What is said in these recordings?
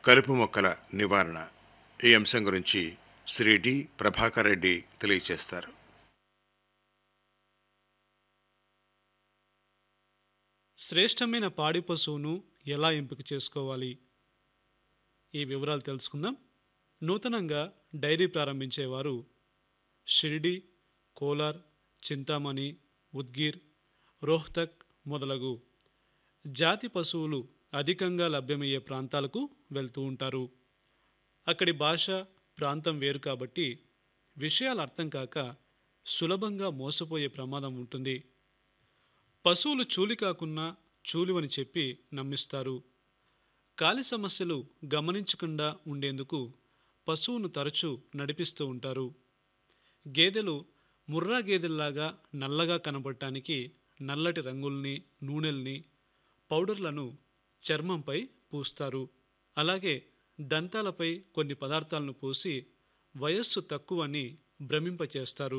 కలుపు మొక్కల నివారణ ఈ అంశం గురించి శ్రీ డి ప్రభాకర్ రెడ్డి తెలియజేస్తారు శ్రేష్టమైన పాడి పశువును ఎలా ఎంపిక చేసుకోవాలి ఈ వివరాలు తెలుసుకుందాం నూతనంగా డైరీ ప్రారంభించేవారు షిరిడి కోలార్ చింతామణి ఉద్గిర్ రోహ్తక్ మొదలగు జాతి పశువులు అధికంగా లభ్యమయ్యే ప్రాంతాలకు వెళ్తూ ఉంటారు అక్కడి భాష ప్రాంతం వేరు కాబట్టి విషయాలు అర్థం కాక సులభంగా మోసపోయే ప్రమాదం ఉంటుంది పశువులు చూలి కాకున్నా చూలివని చెప్పి నమ్మిస్తారు కాలి సమస్యలు గమనించకుండా ఉండేందుకు పశువును తరచూ నడిపిస్తూ ఉంటారు గేదెలు ముర్రా గేదెల్లాగా నల్లగా కనబడటానికి నల్లటి రంగుల్ని నూనెల్ని పౌడర్లను చర్మంపై పూస్తారు అలాగే దంతాలపై కొన్ని పదార్థాలను పూసి వయస్సు తక్కువని భ్రమింపచేస్తారు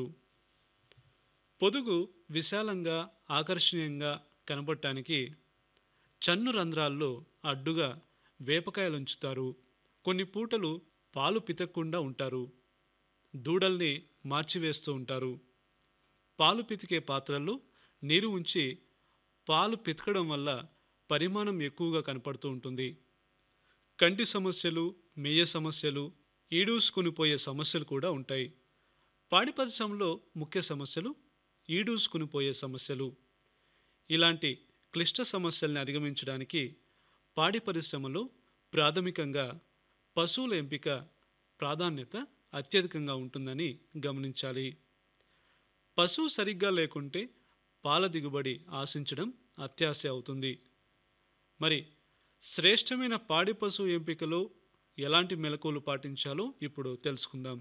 పొదుగు విశాలంగా ఆకర్షణీయంగా కనబడటానికి చన్ను రంధ్రాల్లో అడ్డుగా వేపకాయలుంచుతారు కొన్ని పూటలు పాలు పితక్కుండా ఉంటారు దూడల్ని మార్చివేస్తూ ఉంటారు పాలు పితికే పాత్రల్లో నీరు ఉంచి పాలు పితకడం వల్ల పరిమాణం ఎక్కువగా కనపడుతూ ఉంటుంది కంటి సమస్యలు మేయ సమస్యలు ఈడూసుకునిపోయే సమస్యలు కూడా ఉంటాయి పాడి పరిశ్రమలో ముఖ్య సమస్యలు ఈడూసుకునిపోయే సమస్యలు ఇలాంటి క్లిష్ట సమస్యల్ని అధిగమించడానికి పాడి పరిశ్రమలో ప్రాథమికంగా పశువుల ఎంపిక ప్రాధాన్యత అత్యధికంగా ఉంటుందని గమనించాలి పశువు సరిగ్గా లేకుంటే పాల దిగుబడి ఆశించడం అత్యాశ అవుతుంది మరి శ్రేష్టమైన పాడి పశువు ఎంపికలో ఎలాంటి మెలకువలు పాటించాలో ఇప్పుడు తెలుసుకుందాం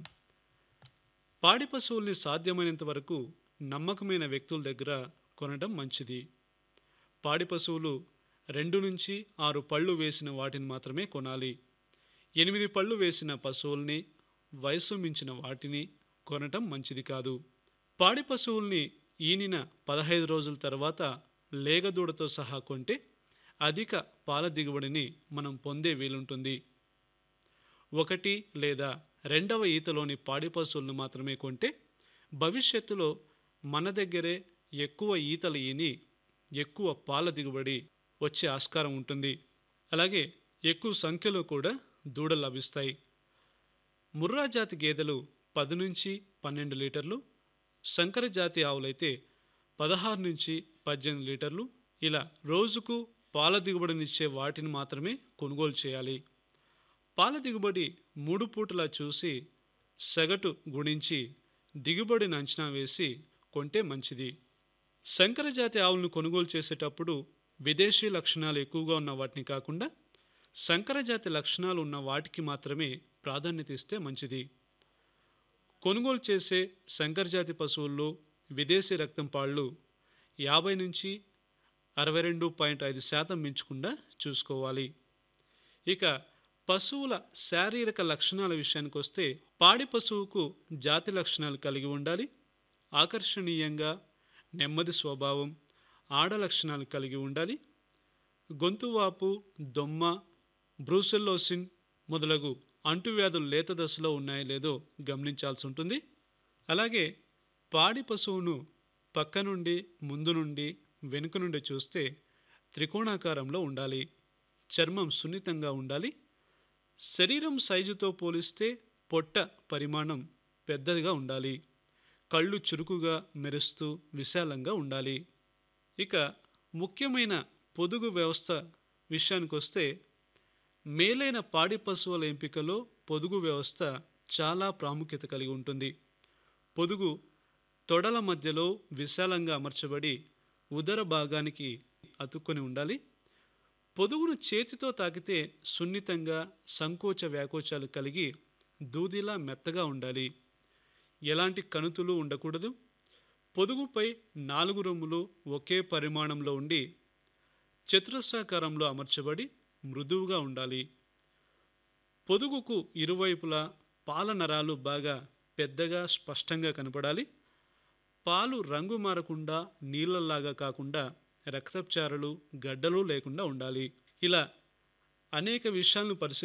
పాడి పశువుల్ని సాధ్యమైనంత వరకు నమ్మకమైన వ్యక్తుల దగ్గర కొనడం మంచిది పాడి పశువులు రెండు నుంచి ఆరు పళ్ళు వేసిన వాటిని మాత్రమే కొనాలి ఎనిమిది పళ్ళు వేసిన పశువుల్ని వయసు మించిన వాటిని కొనటం మంచిది కాదు పాడి పశువుల్ని ఈనిన పదహైదు రోజుల తర్వాత లేగదూడతో సహా కొంటే అధిక పాల దిగుబడిని మనం పొందే వీలుంటుంది ఒకటి లేదా రెండవ ఈతలోని పాడి పశువులను మాత్రమే కొంటే భవిష్యత్తులో మన దగ్గరే ఎక్కువ ఈతలు ఈని ఎక్కువ పాల దిగుబడి వచ్చే ఆస్కారం ఉంటుంది అలాగే ఎక్కువ సంఖ్యలో కూడా దూడలు లభిస్తాయి ముర్రా జాతి గేదెలు పది నుంచి పన్నెండు లీటర్లు సంకర జాతి ఆవులైతే పదహారు నుంచి పద్దెనిమిది లీటర్లు ఇలా రోజుకు పాల దిగుబడినిచ్చే వాటిని మాత్రమే కొనుగోలు చేయాలి పాల దిగుబడి మూడు పూటలా చూసి సగటు గుణించి దిగుబడిని అంచనా వేసి కొంటే మంచిది సంకర జాతి ఆవులను కొనుగోలు చేసేటప్పుడు విదేశీ లక్షణాలు ఎక్కువగా ఉన్న వాటిని కాకుండా సంకర జాతి లక్షణాలు ఉన్న వాటికి మాత్రమే ప్రాధాన్యత ఇస్తే మంచిది కొనుగోలు చేసే సంకర జాతి పశువుల్లో విదేశీ రక్తం పాళ్ళు యాభై నుంచి అరవై రెండు పాయింట్ ఐదు శాతం మించకుండా చూసుకోవాలి ఇక పశువుల శారీరక లక్షణాల విషయానికి వస్తే పాడి పశువుకు జాతి లక్షణాలు కలిగి ఉండాలి ఆకర్షణీయంగా నెమ్మది స్వభావం ఆడ లక్షణాలు కలిగి ఉండాలి గొంతువాపు దొమ్మ బ్రూసెల్లోసిన్ మొదలగు అంటువ్యాధులు లేత దశలో ఉన్నాయో లేదో గమనించాల్సి ఉంటుంది అలాగే పాడి పశువును పక్క నుండి ముందు నుండి వెనుక నుండి చూస్తే త్రికోణాకారంలో ఉండాలి చర్మం సున్నితంగా ఉండాలి శరీరం సైజుతో పోలిస్తే పొట్ట పరిమాణం పెద్దదిగా ఉండాలి కళ్ళు చురుకుగా మెరుస్తూ విశాలంగా ఉండాలి ఇక ముఖ్యమైన పొదుగు వ్యవస్థ విషయానికి వస్తే మేలైన పాడి పశువుల ఎంపికలో పొదుగు వ్యవస్థ చాలా ప్రాముఖ్యత కలిగి ఉంటుంది పొదుగు తొడల మధ్యలో విశాలంగా అమర్చబడి ఉదర భాగానికి అతుక్కొని ఉండాలి పొదుగును చేతితో తాకితే సున్నితంగా సంకోచ వ్యాకోచాలు కలిగి దూదిలా మెత్తగా ఉండాలి ఎలాంటి కణుతులు ఉండకూడదు పొదుగుపై నాలుగు రొమ్ములు ఒకే పరిమాణంలో ఉండి చతురస్రాకారంలో అమర్చబడి మృదువుగా ఉండాలి పొదుగుకు ఇరువైపులా పాల నరాలు బాగా పెద్దగా స్పష్టంగా కనపడాలి పాలు రంగు మారకుండా నీళ్ళలాగా కాకుండా రక్తచారలు గడ్డలు లేకుండా ఉండాలి ఇలా అనేక విషయాలను పరిశీ